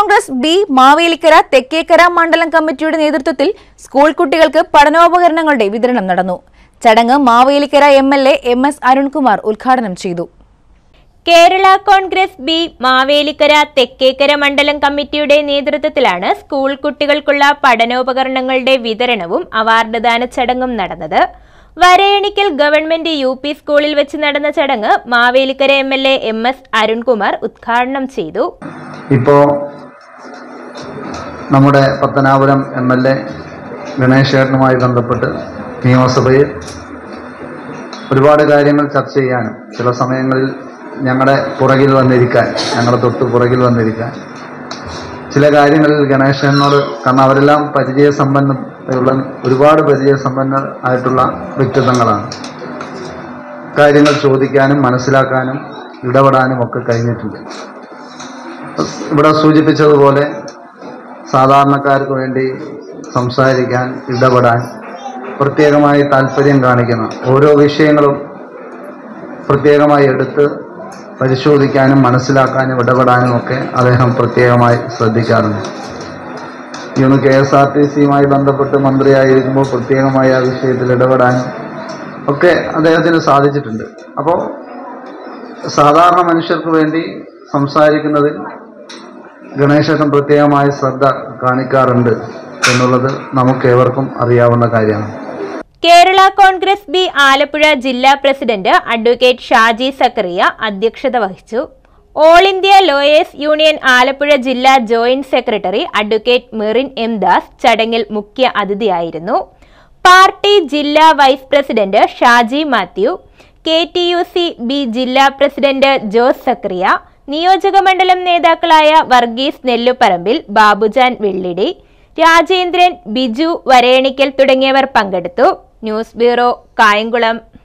Congress B Mavelikkara Thekkekara മണ്ഡലം കമ്മിറ്റിയുടെ നേതൃത്വത്തിൽ സ്കൂൾ കുട്ടികൾക്ക് പഠനോപകരണങ്ങളുടെ വിതരണം നടന്നു ചടങ്ങ് Mavelikkara M L A M S Arunkumar ഉദ്ഘാടനം ചെയ്തു കേരള കോൺഗ്രസ് ബി മാവേലിക്കര തെക്കേക്കര മണ്ഡലം കമ്മിറ്റിയുടെ നേതൃത്വത്തിലാണ് സ്കൂൾ കുട്ടികൾക്കുള്ള പഠനോപകരണങ്ങളുടെ വിതരണവും അവാർഡ് ദാന ചടങ്ങും നടന്നത് വരയണിക്കൽ ഗവൺമെന്റ് യു പി സ്കൂളിൽ വെച്ച് നടന്ന ചടങ്ങ് Mavelikkara M L A M S Arunkumar ഉദ്ഘാടനം ചെയ്തു ഇപ്പോൾ നമ്മുടെ പത്തനാപുരം എം എൽ എ ഗണേശേട്ടനുമായി ബന്ധപ്പെട്ട് നിയമസഭയിൽ ഒരുപാട് കാര്യങ്ങൾ ചർച്ച ചെയ്യാനും ചില സമയങ്ങളിൽ ഞങ്ങളുടെ പുറകിൽ വന്നിരിക്കാൻ ഞങ്ങളുടെ തൊട്ട് പുറകിൽ വന്നിരിക്കാൻ ചില കാര്യങ്ങളിൽ ഗണേശനോട് കാരണം അവരെല്ലാം പരിചയസമ്പന്നതയുള്ള ഒരുപാട് പരിചയസമ്പന്നർ ആയിട്ടുള്ള വ്യക്തിത്വങ്ങളാണ് കാര്യങ്ങൾ ചോദിക്കാനും മനസ്സിലാക്കാനും ഇടപെടാനും ഒക്കെ കഴിഞ്ഞിട്ടുണ്ട് ഇവിടെ സൂചിപ്പിച്ചതുപോലെ സാധാരണക്കാർക്ക് വേണ്ടി സംസാരിക്കാൻ ഇടപെടാൻ പ്രത്യേകമായി താല്പര്യം കാണിക്കുന്ന ഓരോ വിഷയങ്ങളും പ്രത്യേകമായി എടുത്ത് പരിശോധിക്കാനും മനസ്സിലാക്കാനും ഇടപെടാനും ഒക്കെ അദ്ദേഹം പ്രത്യേകമായി ശ്രദ്ധിക്കാറുണ്ട് ഇന്ന് കെ എസ് ആർ ടി സിയുമായി ബന്ധപ്പെട്ട് മന്ത്രിയായിരിക്കുമ്പോൾ പ്രത്യേകമായി ആ വിഷയത്തിൽ ഇടപെടാനും ഒക്കെ അദ്ദേഹത്തിന് സാധിച്ചിട്ടുണ്ട് അപ്പോൾ സാധാരണ മനുഷ്യർക്ക് വേണ്ടി സംസാരിക്കുന്നതിൽ ഗണേശൻ പ്രത്യേകമായ ശ്രദ്ധ കാണിക്കാറുണ്ട് എന്നുള്ളത് നമുക്കേവർക്കും അറിയാവുന്ന കാര്യമാണ് കേരള കോൺഗ്രസ് ബി ആലപ്പുഴ ജില്ലാ പ്രസിഡന്റ് അഡ്വക്കേറ്റ് ഷാജി സക്കറിയ അധ്യക്ഷത വഹിച്ചു all India lawyers union Alappuzha ജില്ലാ joint secretary advocate Merin M Das ചടങ്ങിൽ മുഖ്യ അതിഥിയായിരുന്നു പാർട്ടി ജില്ലാ vice president Shaji Mathew K T U C B ജില്ലാ പ്രസിഡന്റ് ജോസ് സക്രിയ നിയോജക മണ്ഡലം നേതാക്കളായ വർഗീസ് നെല്ലുപറമ്പിൽ ബാബുജാൻ വെള്ളിടി രാജേന്ദ്രൻ ബിജു വരയണിക്കൽ തുടങ്ങിയവർ പങ്കെടുത്തു ന്യൂസ് ബ്യൂറോ കായംകുളം